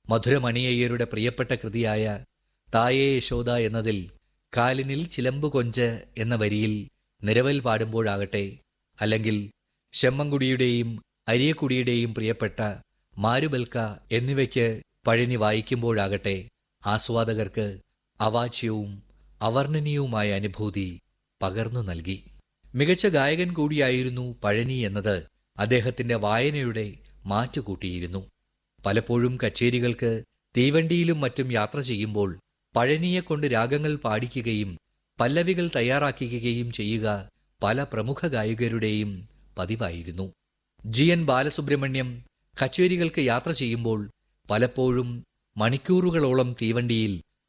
മധുരമണിയയ്യരുടെ പ്രിയപ്പെട്ട കൃതിയായ തായേ യശോദ എന്നതിൽ കാലിനിൽ ചിലമ്പ് കൊഞ്ച് എന്ന വരിയിൽ നിരവൽ പാടുമ്പോഴാകട്ടെ അല്ലെങ്കിൽ ശമ്മൻകുടിയുടെയും അരിയക്കുടിയുടെയും പ്രിയപ്പെട്ട മാരുബൽക്ക എന്നിവയ്ക്ക് പഴനി വായിക്കുമ്പോഴാകട്ടെ ആസ്വാദകർക്ക് അവാച്യവും അവർണ്ണനീയവുമായ അനുഭൂതി പകർന്നു നൽകി മികച്ച ഗായകൻ കൂടിയായിരുന്നു പഴനി എന്നത് അദ്ദേഹത്തിന്റെ വായനയുടെ മാറ്റുകൂട്ടിയിരുന്നു പലപ്പോഴും കച്ചേരികൾക്ക് തീവണ്ടിയിലും മറ്റും യാത്ര ചെയ്യുമ്പോൾ പഴനിയെക്കൊണ്ട് രാഗങ്ങൾ പാടിക്കുകയും പല്ലവികൾ തയ്യാറാക്കുകയും ചെയ്യുക പല പ്രമുഖ ഗായകരുടെയും പതിവായിരുന്നു ജി എൻ ബാലസുബ്രഹ്മണ്യം കച്ചേരികൾക്ക് യാത്ര ചെയ്യുമ്പോൾ പലപ്പോഴും മണിക്കൂറുകളോളം തീവണ്ടിയിൽ